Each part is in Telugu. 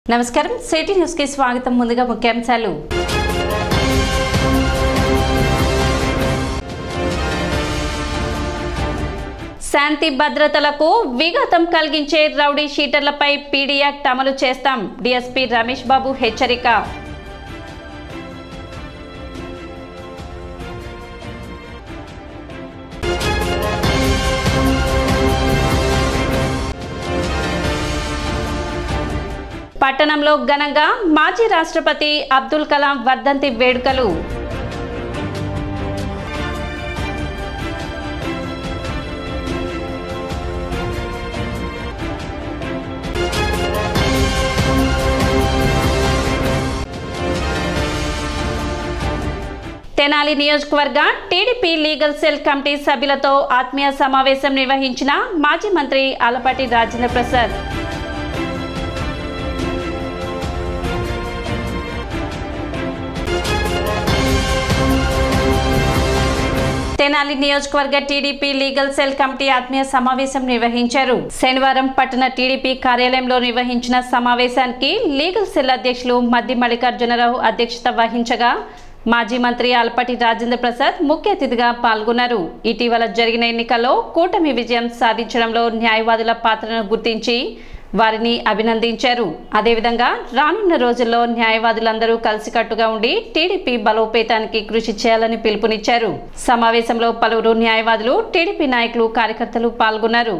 నమస్కారం సిటీ న్యూస్ కి స్వాగతం ముందుగా ముఖ్యాంశాలు శాంతి భద్రతలకు విఘాతం కలిగించే రౌడీ షీటర్లపై పీడీ యాక్ట్ అమలు చేస్తాం డీఎస్పీ రమేష్ బాబు హెచ్చరిక పట్టణంలో ఘనంగా మాజీ రాష్ట్రపతి అబ్దుల్ కలాం వర్ధంతి వేడుకలు తెనాలి నియోజకవర్గ టీడీపీ లీగల్ సెల్ కమిటీ సభ్యులతో ఆత్మీయ సమావేశం నిర్వహించిన మాజీ మంత్రి ఆలపాటి రాజేంద్ర ప్రసాద్ తెనాలి నియోజకవర్గ టీడీపీ లీగల్ సెల్ కమిటీ ఆత్మీయ సమావేశం నిర్వహించారు శనివారం పట్టణ టీడీపీ కార్యాలయంలో నిర్వహించిన సమావేశానికి లీగల్ సెల్ అధ్యక్షులు మద్ది మల్లికార్జునరావు అధ్యక్షత వహించగా మాజీ మంత్రి ఆలపాటి రాజేంద్ర ప్రసాద్ ముఖ్య అతిథిగా పాల్గొన్నారు ఇటీవల జరిగిన ఎన్నికల్లో కూటమి విజయం సాధించడంలో న్యాయవాదుల పాత్రను గుర్తించి వారిని అభినందించారు అదేవిధంగా రానున్న రోజుల్లో న్యాయవాదులందరూ కలిసికట్టుగా ఉండి టీడీపీ బలోపేతానికి కృషి చేయాలని పిలుపునిచ్చారు సమావేశంలో పలువురు న్యాయవాదులు టీడీపీ నాయకులు కార్యకర్తలు పాల్గొన్నారు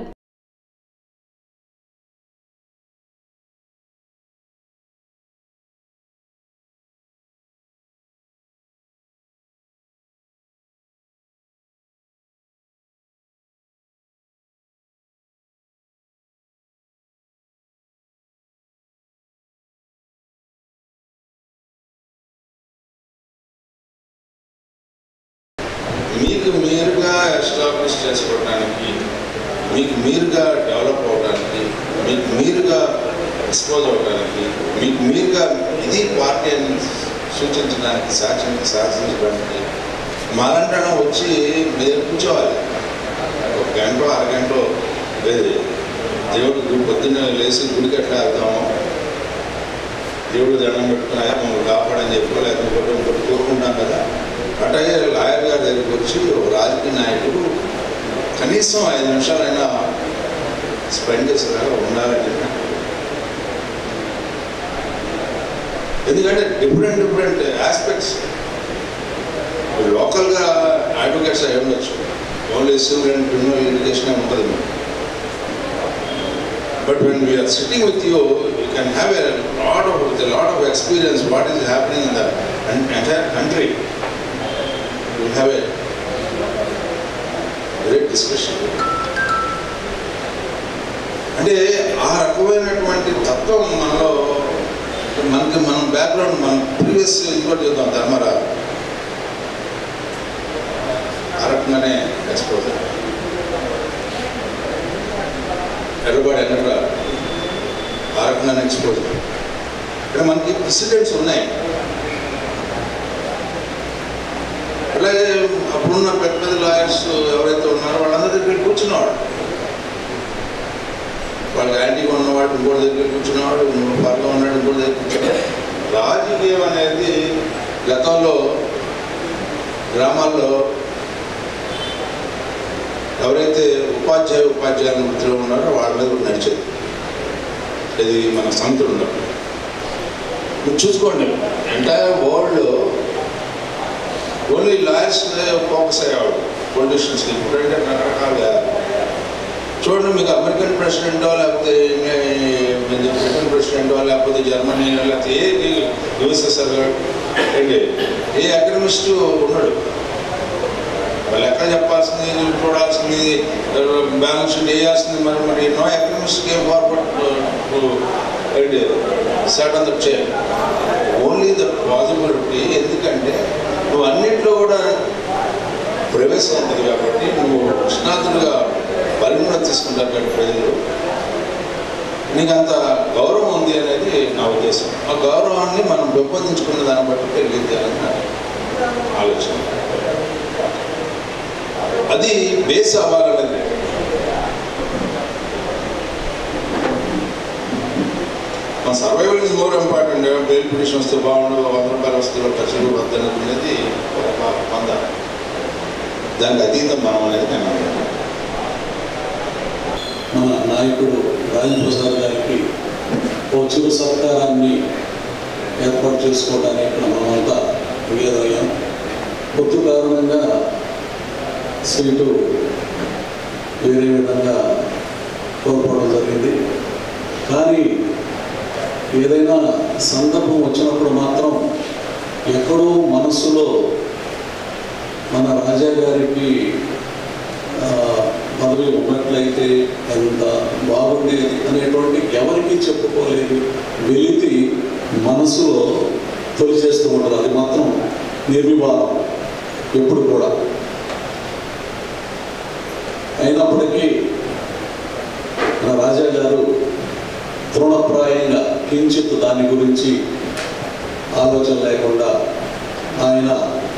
మీకు మీరుగా ఎస్టాబ్లిష్ చేసుకోవడానికి మీకు మీరుగా డెవలప్ అవడానికి మీకు మీరుగా ఎక్స్పోజ్ అవడానికి మీకు మీరుగా ఇది పార్టీ అని సూచించడానికి సాక్ష్యం శాసించడానికి మాలంటడం వచ్చి మీరు కూర్చోవాలి ఒక గంట అరగంట లేదు దేవుడు గుడి పొద్దున్న లేచి గుడికి ఎట్లా వెళ్తామో దేవుడు దండం పెట్టుకుని అయ్యా మమ్మల్ని కాపాడని చెప్పి లేకపోతే ఇంకోటి కోరుకుంటాం కదా అట్లాగే లాయర్ గారి దగ్గరికి వచ్చి ఒక రాజకీయ నాయకుడు కనీసం ఐదు నిమిషాలైనా స్పెండ్ చేసేలాగా ఉండాలని ఎందుకంటే డిఫరెంట్ డిఫరెంట్ ఆస్పెక్ట్స్ లోకల్గా అడ్వకేట్స్ అయి ఉండొచ్చు only civil and criminal litigation ఉంటుంది మీకు But when we are sitting with you, you can have a lot of with a lot of experience what is happening in the en- entire country. You will have a great discussion. అంటే ఆ రకమైనటువంటి తత్వం మనలో మనకి మనం బ్యాక్గ్రౌండ్ మనం ప్రీవియస్ ఇంకోటి చూద్దాం ధర్మరా ఆ రకంగానే ఎక్స్పోజ్ ఎర్రబాటు ఎన్నట్రా ఆ రకంగానే ఎక్స్పోజ్ ఇక్కడ మనకి ప్రెసిడెంట్స్ ఉన్నాయి అలాగే అప్పుడున్న పెద్ద పెద్ద లాయర్స్ ఎవరైతే ఉన్నారో వాళ్ళందరి దగ్గర కూర్చున్నవాడు వాళ్ళకి యాంటీగా ఉన్నవాడు ఇంకోటి దగ్గర కూర్చున్నవాడు పర్లో ఉన్నాడు ఇంకోటి దగ్గర కూర్చున్నాడు రాజకీయం అనేది గతంలో గ్రామాల్లో ఎవరైతే ఉపాధ్యాయ ఉపాధ్యాయుల వృత్తిలో ఉన్నారో వాళ్ళ మీద కూడా నడిచేది ఇది మన సంతులు ఉన్నప్పుడు మీరు చూసుకోండి entire world only lawyers focus అయ్యేవాడు పొలిటీషియన్స్ ఇప్పుడంటే రకరకాలుగా చూడండి మీకు అమెరికన్ ప్రెసిడెంటో లేకపోతే బ్రిటన్ ప్రెసిడెంటో లేకపోతే జర్మనీ లేకపోతే ఏ యుఎస్ఎస్ఆర్ ఏంటి ఏ అకాడమిస్టు ఉన్నాడు వాళ్ళు ఎక్కడ చెప్పాల్సింది నువ్వు చూడాల్సింది బ్యాలెన్స్ షీట్ వేయాల్సింది మరి మరి no economics game forward set on the chair only the possibility ఎందుకంటే నువ్వు అన్నింటిలో కూడా ప్రవేశం ఉంటుంది కాబట్టి నువ్వు కృష్ణార్థులుగా పరిగణన తీసుకుంటారు కాబట్టి ప్రజలు నీకు అంత గౌరవం ఉంది అనేది నా ఉద్దేశం ఆ గౌరవాన్ని మనం పెంపొందించుకున్న దాన్ని బట్టి పెరిగింది అని నా ఆలోచన అది బేస్ అవ్వాలన్నది మన survival is more important bail petition వస్తే బాగుండు వంద రూపాయలు వస్తే ఖర్చులు వద్దనుకునేది ఒక వంద దానికి అతీతం మనం అనేది నేను అనుకుంటున్నాను. మన నాయకుడు రాజప్రసాద్ గారికి ఓ చిరు సత్కారాన్ని ఏర్పాటు చేసుకోవడానికి ఇక్కడ మనమంతా విగేదయ్యాం పొత్తు కారణంగా సీటు వేరే విధంగా కోల్పోవడం జరిగింది కానీ ఏదైనా సందర్భం వచ్చినప్పుడు మాత్రం ఎక్కడో మనస్సులో మన రాజా గారికి ఆ, పదవి ఉన్నట్లయితే ఎంత బాగుండేది అనేటువంటి ఎవరికి చెప్పుకోలేదు వెలితి మనసులో తొలి చేస్తూ ఉంటారు అది మాత్రం నిర్వివాదం ఎప్పుడు కూడా అయినప్పటికీ మన రాజా గారు తృణప్రాయంగా కించిత్ దాని గురించి ఆలోచన లేకుండా ఆయన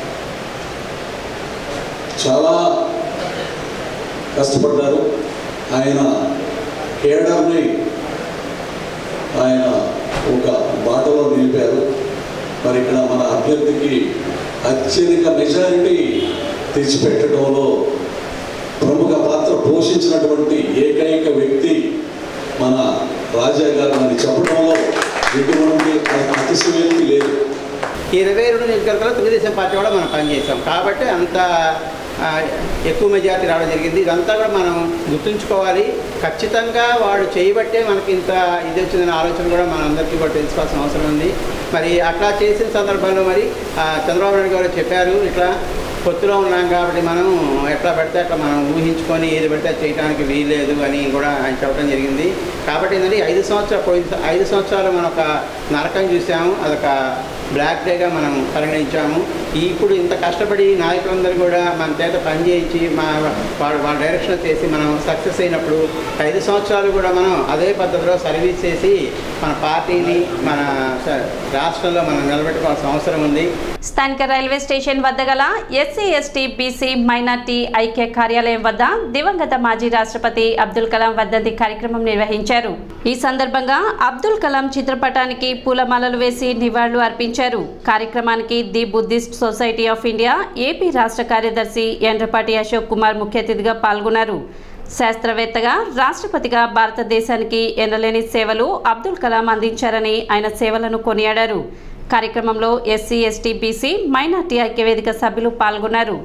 చాలా కష్టపడ్డారు ఆయన కేడర్ని ఆయన ఒక బాటలో నిలిపారు మరి ఇక్కడ మన అభ్యర్థికి అత్యధిక మెజారిటీ తెచ్చిపెట్టడంలో ప్రముఖ పాత్ర పోషించినటువంటి ఏకైక వ్యక్తి మన రాజా గారు అని చెప్పడంలో ఎటువంటి అతిశయోక్తి లేదు ఈ ఇరవై రెండు నియోజకవర్గాల్లో తెలుగుదేశం పార్టీ కూడా మనం పనిచేసాం కాబట్టి అంత ఆ, ఎక్కువ మెజార్టీ రావడం జరిగింది ఇదంతా కూడా మనం గుర్తుంచుకోవాలి ఖచ్చితంగా వాడు చేయబట్టే మనకి ఇంత ఇది వచ్చిందనే ఆలోచన కూడా మనందరికీ కూడా తెలుసుకోవాల్సిన అవసరం ఉంది మరి అట్లా చేసిన సందర్భంలో మరి ఆ, చంద్రబాబు నాయుడు గారు చెప్పారు ఇట్లా పొత్తులో ఉన్నాం కాబట్టి మనం ఎట్లా పడితే అట్లా మనం ఊహించుకొని ఏది పడితే అది చేయడానికి వీల్లేదు అని కూడా ఆయన చెప్పడం జరిగింది కాబట్టి ఏంటంటే ఈ ఐదు సంవత్సరాలు పోయిన ఐదు సంవత్సరాలు మనం ఒక నరకం చూసాము అదొక బ్లాక్ డేగా మనం పరిగణించాము ఈ ఇప్పుడు ఇంత కష్టపడి నాయకులందరూ కూడా మన చేత పనిచేయించి మా వాళ్ళ వాళ్ళ డైరెక్షన్ చేసి మనం సక్సెస్ అయినప్పుడు ఐదు సంవత్సరాలు కూడా మనం అదే పద్ధతిలో సర్వీస్ చేసి మన పార్టీని మన స- రాష్ట్రంలో మనం నిలబెట్టుకోవాల్సిన అవసరం ఉంది స్థానిక రైల్వే స్టేషన్ వద్ద గల ఎస్సీ ఎస్టీ బీసీ మైనార్టీ ఐక్య కార్యాలయం వద్ద దివంగత మాజీ రాష్ట్రపతి అబ్దుల్ కలాం వర్ధంతి కార్యక్రమం నిర్వహించారు ఈ సందర్భంగా అబ్దుల్ కలాం చిత్రపటానికి పూలమాలలు వేసి నివాళులు అర్పించారు కార్యక్రమానికి the Buddhist society of India AP రాష్ట్ర కార్యదర్శి ఎండ్రపాటి అశోక్ కుమార్ ముఖ్య అతిథిగా పాల్గొన్నారు శాస్త్రవేత్తగా రాష్ట్రపతిగా భారతదేశానికి ఎనలేని సేవలు అబ్దుల్ కలాం అందించారని ఆయన సేవలను కొనియాడారు కార్యక్రమంలో ఎస్సీ ఎస్టీ బీసీ మైనార్టీ ఐక్యవేదిక సభ్యులు పాల్గొన్నారు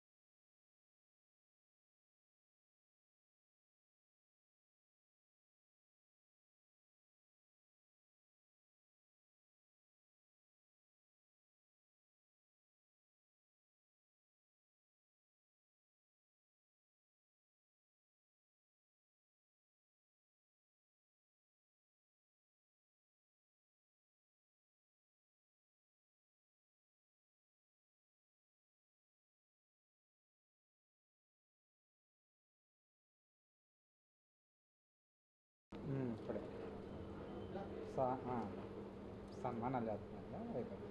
ಹ್ಮ್ ಕಡೆ ಸ ಹಾಂ సన్మాన చేస్తున్నారా అయిపోయింది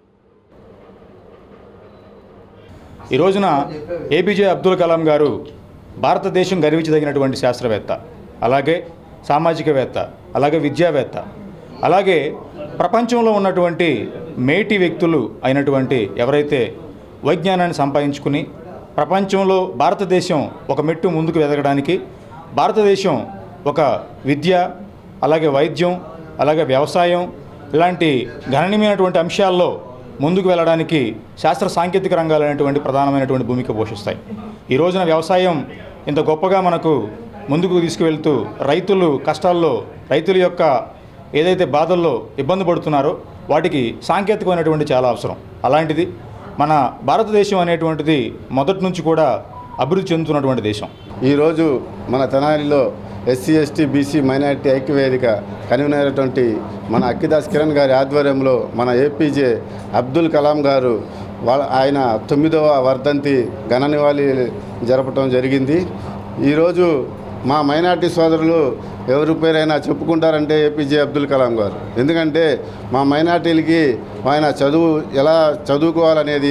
ఈ రోజున ఏపీజే అబ్దుల్ కలాం గారు భారతదేశం గర్వించదగినటువంటి శాస్త్రవేత్త అలాగే సామాజికవేత్త అలాగే విద్యావేత్త అలాగే ప్రపంచంలో ఉన్నటువంటి మేటి వ్యక్తులు అయినటువంటి ఎవరైతే వైజ్ఞానాన్ని సంపాదించుకుని ప్రపంచంలో భారతదేశం ఒక మెట్టు ముందుకు ఎదగడానికి భారతదేశం ఒక విద్య అలాగే వైద్యం అలాగే వ్యవసాయం ఇలాంటి గణనీయమైనటువంటి అంశాల్లో ముందుకు వెళ్ళడానికి శాస్త్ర సాంకేతిక రంగాలు అనేటువంటి ప్రధానమైనటువంటి భూమిక పోషిస్తాయి ఈ రోజున వ్యవసాయం ఇంత గొప్పగా మనకు ముందుకు తీసుకువెళ్తూ రైతులు కష్టాల్లో రైతుల యొక్క ఏదైతే బాధల్లో ఇబ్బంది పడుతున్నారో వాటికి సాంకేతికమైనటువంటి చాలా అవసరం అలాంటిది మన భారతదేశం అనేటువంటిది మొదటి నుంచి కూడా అభివృద్ధి చెందుతున్నటువంటి దేశం ఈరోజు మన తెనాలిలో ఎస్సీ ఎస్టీ బీసీ మైనారిటీ ఐక్యవేదిక కన్వీనర్ అయినటువంటి మన అక్కిదాస్ కిరణ్ గారి ఆధ్వర్యంలో మన ఏపీజే అబ్దుల్ కలాం గారు వాళ్ళ ఆయన తొమ్మిదవ వర్ధంతి ఘన నివాళి జరపటం జరిగింది ఈరోజు మా మైనార్టీ సోదరులు ఎవరి పేరైనా చెప్పుకుంటారంటే ఏపీజే అబ్దుల్ కలాం గారు ఎందుకంటే మా మైనార్టీలకి ఆయన చదువు ఎలా చదువుకోవాలనేది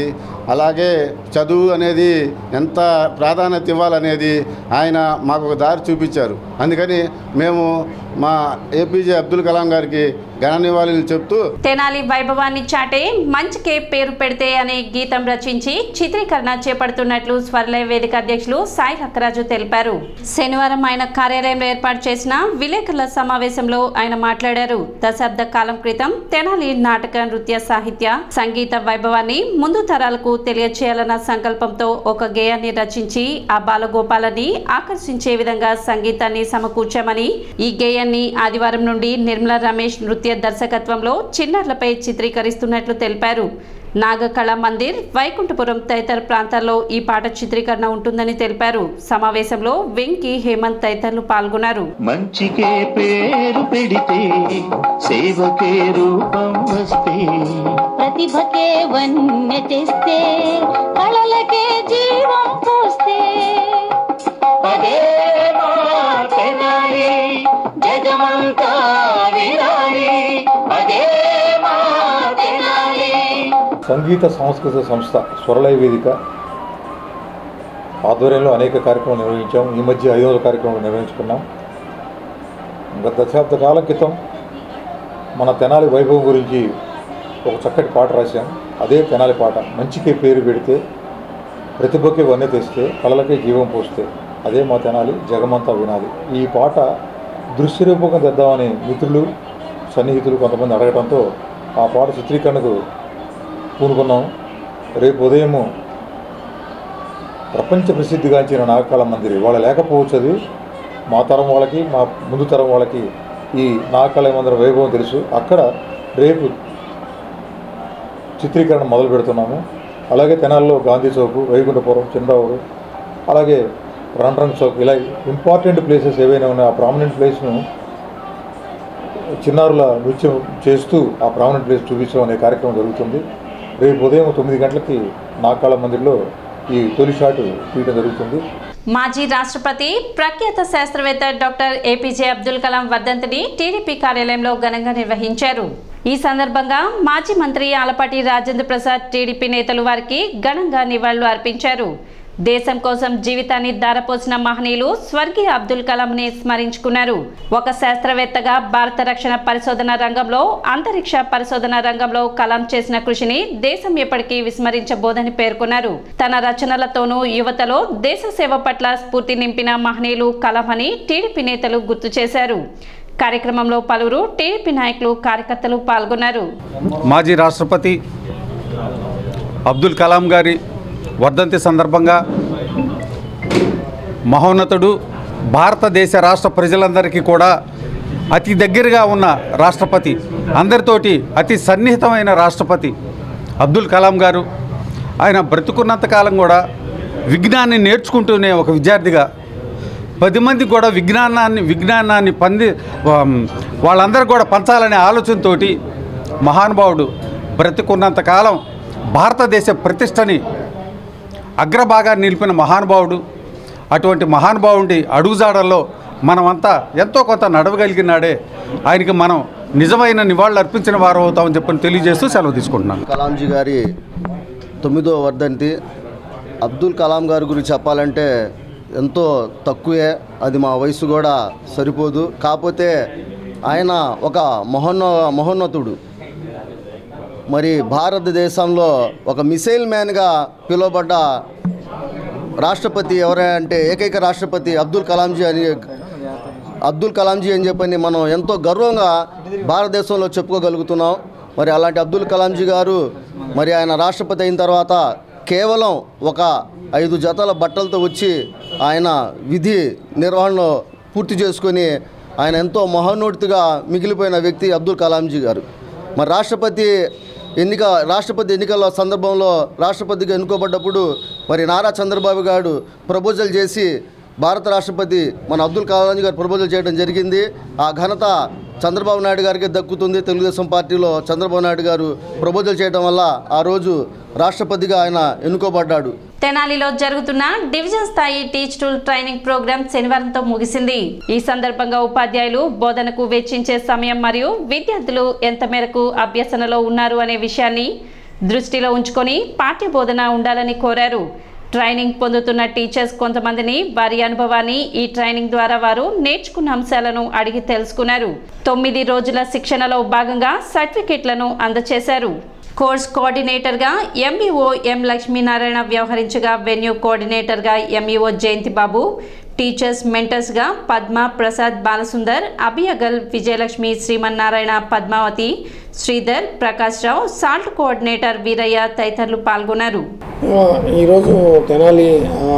అలాగే చదువు అనేది ఎంత ప్రాధాన్యత ఇవ్వాలనేది ఆయన మాకు ఒక దారి చూపించారు అందుకని మేము మా ఏపీజే అబ్దుల్ కలాం గారికి ఘన నివాళులు చెప్తూ తెనాలి వైభవాన్ని చాటే మంచికే పేరు పెడితే అనే గీతం రచించి చిత్రీకరణ చేపడుతున్నట్లు స్వర్లయ వేదిక అధ్యక్షులు సాయి లక్కరాజు తెలిపారు శనివారం ఆయన కార్యాలయంలో ఏర్పాటు చేసిన విలేకరుల సమావేశంలో ఆయన మాట్లాడారు దశాబ్ద కాలం క్రితం తెనాలి నాటక నృత్య సాహిత్య సంగీత వైభవాన్ని ముందు తరాలకు తెలియచేయాలన్న సంకల్పంతో ఒక గేయాన్ని రచించి ఆ బాలగోపాలని ఆకర్షించే విధంగా సంగీతాన్ని సమకూర్చామని ఈ గేయాన్ని ఆదివారం నుండి నిర్మలా రమేష్ నృత్య దర్శకత్వంలో చిన్నారులపై చిత్రీకరిస్తున్నట్లు తెలిపారు నాగకళ మందిర్ వైకుంఠపురం తదితర ప్రాంతాల్లో ఈ పాట చిత్రీకరణ ఉంటుందని తెలిపారు సమావేశంలో వెంకి హేమంత్ తదితరులు పాల్గొన్నారు మంచికే పేరు పెడితే సేవకే రూపం వస్తే ప్రతిభకే వన్య తెస్తే కళలకే జీవం పోస్తే అదే మా తెనాలి జగమంతా వినాలి అదే మా తెనాలి సంగీత సాంస్కృతిక సంస్థ స్వరలయ వేదిక ఆధ్వర్యంలో అనేక కార్యక్రమాలు నిర్వహించాం ఈ మధ్య ఐదు వందల కార్యక్రమాలు నిర్వహించుకున్నాం గత దశాబ్ద కాలం క్రితం మన తెనాలి వైభవం గురించి ఒక చక్కటి పాట రాశాం అదే తెనాలి పాట మంచికే పేరు పెడితే ప్రతిభకి వన్నె తెస్తే కళలకే జీవం పోస్తే అదే మా తెనాలి జగమంతా వినాలి ఈ పాట దృశ్యరూపకం తెద్దామని మిత్రులు సన్నిహితులు కొంతమంది అడగడంతో ఆ పాట చిత్రీకరణకు పూనుకున్నాం రేపు ఉదయము ప్రపంచ ప్రసిద్ధిగాంచిన నాగకాల మందిర్ వాళ్ళ లేకపోవచ్చు అది మా తరం వాళ్ళకి మా ముందు తరం వాళ్ళకి ఈ నాగకాల మందిర వైభవం తెలుసు అక్కడ రేపు చిత్రీకరణ మొదలు పెడుతున్నాము అలాగే తెనాల్లో గాంధీ చౌక్ వైకుంఠపురం చంద్రావుడు అలాగే రన్ రన్ చౌక్ ఇలా ఇంపార్టెంట్ ప్లేసెస్ ఏవైనా ఉన్నాయో ఆ ప్రామినెంట్ ప్లేస్ను చిన్నారుల నృత్యం చేస్తూ ఆ ప్రామినెంట్ ప్లేస్ చూపించడం అనే కార్యక్రమం జరుగుతుంది రేపు ఉదయం తొమ్మిది గంటలకి నాకాల మందిర్లో ఈ తొలి షాట్ తీయడం జరుగుతుంది మాజీ రాష్ట్రపతి ప్రఖ్యాత శాస్త్రవేత్త డాక్టర్ ఏపీజే అబ్దుల్ కలాం వర్ధంతిని టీడీపీ కార్యాలయంలో ఘనంగా నిర్వహించారు ఈ సందర్భంగా మాజీ మంత్రి ఆలపాటి రాజేంద్ర ప్రసాద్ టీడీపీ నేతలు వారికి ఘనంగా నివాళులు అర్పించారు దేశం కోసం జీవితాన్ని దారపోసిన మహనీయులు స్వర్గీయ అబ్దుల్ కలాంని స్మరించుకున్నారు ఒక శాస్త్రవేత్తగా భారత రక్షణ పరిశోధన రంగంలో అంతరిక్ష పరిశోధన రంగంలో కలాం చేసిన కృషిని దేశం ఎప్పటికీ విస్మరించబోదని పేర్కొన్నారు తన రచనలతోనూ యువతలో దేశ సేవ పట్ల స్ఫూర్తి నింపిన మహనీయులు కలాం అని టీడీపీ నేతలు గుర్తు చేశారు కార్యక్రమంలో పలువురు టీడీపీ నాయకులు కార్యకర్తలు పాల్గొన్నారు మాజీ రాష్ట్రపతి అబ్దుల్ కలాం గారి వర్ధంతి సందర్భంగా మహోన్నతుడు భారతదేశ రాష్ట్ర ప్రజలందరికీ కూడా అతి దగ్గరగా ఉన్న రాష్ట్రపతి అందరితోటి అతి సన్నిహితమైన రాష్ట్రపతి అబ్దుల్ కలాం గారు ఆయన బ్రతుకున్నంత కాలం కూడా విజ్ఞాన్ని నేర్చుకుంటూనే ఒక విద్యార్థిగా పది మంది కూడా విజ్ఞానాన్ని విజ్ఞానాన్ని పంది వా- వాళ్ళందరూ కూడా పంచాలనే ఆలోచనతోటి మహానుభావుడు బ్రతికున్నంత కాలం భారతదేశ ప్రతిష్టని అగ్రభాగాన్ని నిలిపిన మహానుభావుడు అటువంటి మహానుభావుడి అడుగుజాడల్లో మనమంతా ఎంతో కొంత నడవగలిగినాడే ఆయనకి మనం నిజమైన నివాళులు అర్పించిన వారు అవుతామని చెప్పని తెలియజేస్తూ సెలవు తీసుకుంటున్నాను కలాంజీ గారి తొమ్మిదో వర్ధంతి అబ్దుల్ కలాం గారి గురించి చెప్పాలంటే ఎంతో తక్కువే అది మా వయసు కూడా సరిపోదు కాకపోతే ఆయన ఒక మహోన్న మహోన్నతుడు మరి భారతదేశంలో ఒక మిసైల్ మ్యాన్గా పిలువబడ్డ రాష్ట్రపతి ఎవరే అంటే ఏకైక రాష్ట్రపతి అబ్దుల్ కలాంజీ అని అబ్దుల్ కలాంజీ అని చెప్పని మనం ఎంతో గర్వంగా భారతదేశంలో చెప్పుకోగలుగుతున్నాం మరి అలాంటి అబ్దుల్ కలాంజీ గారు మరి ఆయన రాష్ట్రపతి అయిన తర్వాత కేవలం ఒక ఐదు జతల బట్టలతో వచ్చి ఆయన విధి నిర్వహణలో పూర్తి చేసుకొని ఆయన ఎంతో మహోన్నతిగా మిగిలిపోయిన వ్యక్తి అబ్దుల్ కలాంజీ గారు మరి రాష్ట్రపతి ఎన్నిక రాష్ట్రపతి ఎన్నికల సందర్భంలో రాష్ట్రపతిగా ఎన్నుకోబడ్డప్పుడు మరి నారా చంద్రబాబు గారు ప్రపోజల్ చేసి భారత రాష్ట్రపతి మన అబ్దుల్ కలాం గారు ప్రపోజల్ చేయడం జరిగింది ఆ ఘనత చంద్రబాబు నాయుడు గారికి దక్కుతుంది తెలుగుదేశం పార్టీలో చంద్రబాబు నాయుడు గారు ప్రపోజల్ చేయడం వల్ల ఆ రోజు రాష్ట్రపతిగా ఆయన ఎన్నుకోబడ్డాడు తెనాలిలో జరుగుతున్న డివిజన్ స్థాయి టీచ్ టూల్ ట్రైనింగ్ ప్రోగ్రాం శనివారంతో ముగిసింది ఈ సందర్భంగా ఉపాధ్యాయులు బోధనకు వెచ్చించే సమయం మరియు విద్యార్థులు ఎంత మేరకు అభ్యసనలో ఉన్నారు అనే విషయాన్ని దృష్టిలో ఉంచుకొని పాఠ్య బోధన ఉండాలని కోరారు ట్రైనింగ్ పొందుతున్న టీచర్స్ కొంతమందిని వారి అనుభవాన్ని ఈ ట్రైనింగ్ ద్వారా వారు నేర్చుకున్న అంశాలను అడిగి తెలుసుకున్నారు తొమ్మిది రోజుల శిక్షణలో భాగంగా సర్టిఫికెట్లను అందజేశారు కోర్స్ కోఆర్డినేటర్గా ఎంఈఓ ఎం లక్ష్మీనారాయణ వ్యవహరించగా వెన్యూ కోఆర్డినేటర్గా ఎంఈఓ జయంతి బాబు టీచర్స్ మెంటర్స్గా పద్మ ప్రసాద్ బాలసుందర్ అభియగల్ విజయలక్ష్మి శ్రీమన్నారాయణ పద్మావతి శ్రీధర్ ప్రకాష్ రావు సాల్ట్ కోఆర్డినేటర్ వీరయ్య తదితరులు పాల్గొన్నారు ఆ, ఈరోజు తెనాలి ఆ,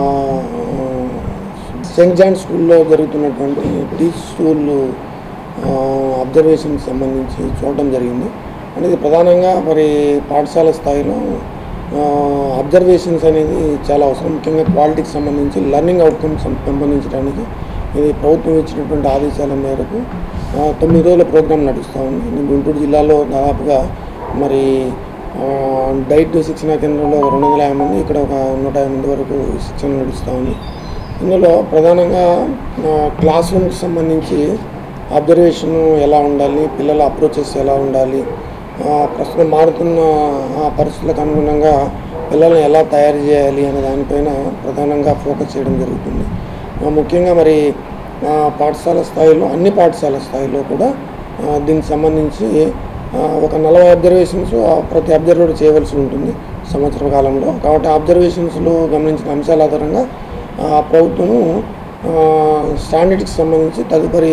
సెయింట్ జాన్ స్కూల్లో జరుగుతున్నటువంటి టీచ్ స్కూల్ అబ్జర్వేషన్కి సంబంధించి చూడడం జరిగింది అంటే ఇది ప్రధానంగా మరి పాఠశాల స్థాయిలో అబ్జర్వేషన్స్ అనేది చాలా అవసరం ముఖ్యంగా క్వాలిటీకి సంబంధించి లెర్నింగ్ అవుట్కమ్స్ పెంపొందించడానికి ఇది ప్రభుత్వం ఇచ్చినటువంటి ఆదేశాల మేరకు ఆ, తొమ్మిది రోజుల ప్రోగ్రాం నడుస్తూ ఉంది ఇది గుంటూరు జిల్లాలో దాదాపుగా మరి ఆ, డైట్ శిక్షణ కేంద్రంలో ఒక రెండు వందల యాభై మంది ఇక్కడ ఒక నూట యాభై మంది వరకు శిక్షణ నడుస్తూ ఉంది ఇందులో ప్రధానంగా ఆ, క్లాస్ రూమ్కి సంబంధించి అబ్జర్వేషన్ ఎలా ఉండాలి పిల్లల అప్రోచెస్ ఎలా ఉండాలి ఆ, ప్రస్తుతం మారుతున్న ఆ పరిస్థితులకు అనుగుణంగా పిల్లల్ని ఎలా తయారు చేయాలి అనే దానిపైన ప్రధానంగా ఫోకస్ చేయడం జరుగుతుంది ఆ, ముఖ్యంగా మరి ఆ, పాఠశాల స్థాయిలో అన్ని పాఠశాల స్థాయిలో కూడా ఆ, దీనికి సంబంధించి ఆ, ఒక నలభై అబ్జర్వేషన్స్ ప్రతి అబ్జర్వర్ చేయవలసి ఉంటుంది సంవత్సర కాలంలో కాబట్టి అబ్జర్వేషన్స్లో గమనించిన అంశాల ఆధారంగా ఆ, ప్రభుత్వము స్టాండర్డ్కి సంబంధించి తదుపరి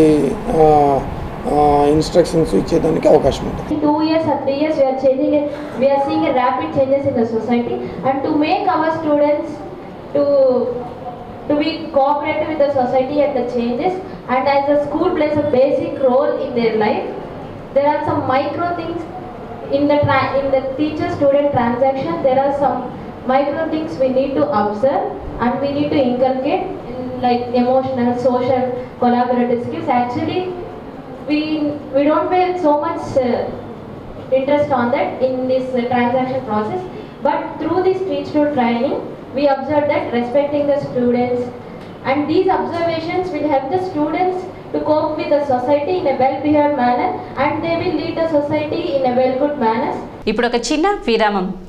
ఇన్స్ట్రక్షన్స్ ఇచ్చేదానికి అవకాశం ఉంటుంది In two years or three years, we are changing it. We are seeing a rapid changes in the society, and to make our students to to be cooperative with the society and the changes, and as the school plays a basic role in their life, there are some micro things in the tra- in the teacher-student transaction. There are some micro things we need to observe, and we need to inculcate in like emotional, social, collaborative skills. Actually, we we don't pay so much uh, interest on that in this uh, transaction process but through this teach to training we observe that respecting the students and these observations will help the students to cope with the society in a well behaved manner and they will lead the society in a well good manner ఇప్పుడు ఒక చిన్న విరామం